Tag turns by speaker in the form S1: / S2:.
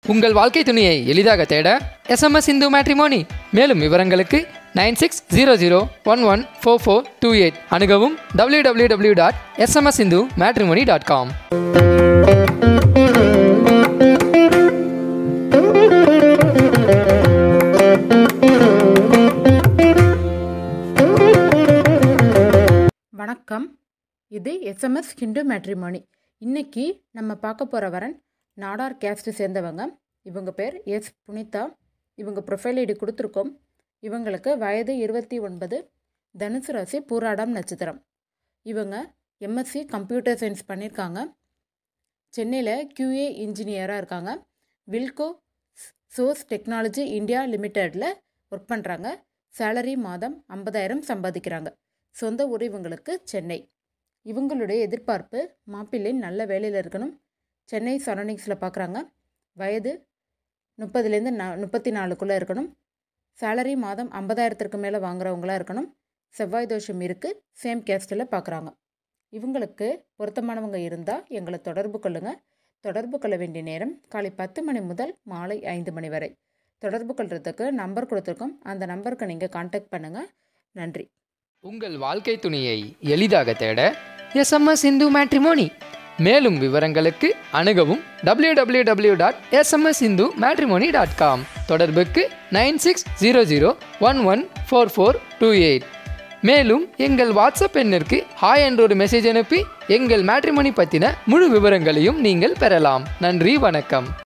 S1: உங்கள் வாழ்க்கை துணையை எளிதாக தேட எஸ்எம்எஸ் இந்து மேட்ரிமோனி மேலும் விவரங்களுக்கு nine six zero zero one one four four two eight அணுகவும் W W W dot SMS Hindu matrimony dot com
S2: வணக்கம் இது எஸ்எம்எஸ் ஹிந்து மேட்ரிமோனி இன்னைக்கு நம்ம பார்க்க போகிற வரன் நாடார் கேஸ்ட்டு சேர்ந்தவங்க இவங்க பேர் எஸ் புனிதா இவங்க ப்ரொஃபைல் ஐடி கொடுத்துருக்கோம் இவங்களுக்கு வயது இருபத்தி ஒன்பது தனுசு ராசி பூராடம் நட்சத்திரம் இவங்க எம்எஸ்சி கம்ப்யூட்டர் சயின்ஸ் பண்ணியிருக்காங்க சென்னையில் QA இன்ஜினியராக இருக்காங்க வில்கோ சோர்ஸ் டெக்னாலஜி இந்தியா லிமிட்டெடில் ஒர்க் பண்ணுறாங்க சேலரி மாதம் ஐம்பதாயிரம் சம்பாதிக்கிறாங்க சொந்த ஊர் இவங்களுக்கு சென்னை இவங்களுடைய எதிர்பார்ப்பு மாப்பிள்ளை நல்ல வேலையில் இருக்கணும் சென்னை சரௌண்டிங்ஸில் பார்க்குறாங்க வயது முப்பதுலேருந்து நா முப்பத்தி நாலுக்குள்ளே இருக்கணும் சேலரி மாதம் ஐம்பதாயிரத்திற்கு மேலே வாங்குறவங்களா இருக்கணும் செவ்வாய் தோஷம் இருக்குது சேம் கேஸ்டில் பார்க்குறாங்க இவங்களுக்கு பொருத்தமானவங்க இருந்தால் எங்களை தொடர்பு கொள்ளுங்கள் தொடர்பு கொள்ள வேண்டிய நேரம் காலை பத்து மணி முதல் மாலை ஐந்து மணி வரை தொடர்பு கொள்றதுக்கு நம்பர் கொடுத்துருக்கோம் அந்த நம்பருக்கு நீங்கள் காண்டாக்ட் பண்ணுங்கள் நன்றி
S1: உங்கள் வாழ்க்கை துணையை எளிதாக தேட எஸ்எம்எஸ் இந்து மேட்ரிமோனி மேலும் விவரங்களுக்கு அணுகவும் W W W dot SMS Hindu matrimony dot com தொடர்புக்கு nine six zero zero one one four four two eight மேலும் எங்கள் வாட்ஸ்அப் எண்ணிற்கு ஹாய் என்ற ஒரு மெசேஜ் அனுப்பி எங்கள் மேட்ரிமோனி பற்றின முழு விவரங்களையும் நீங்கள் பெறலாம் நன்றி வணக்கம்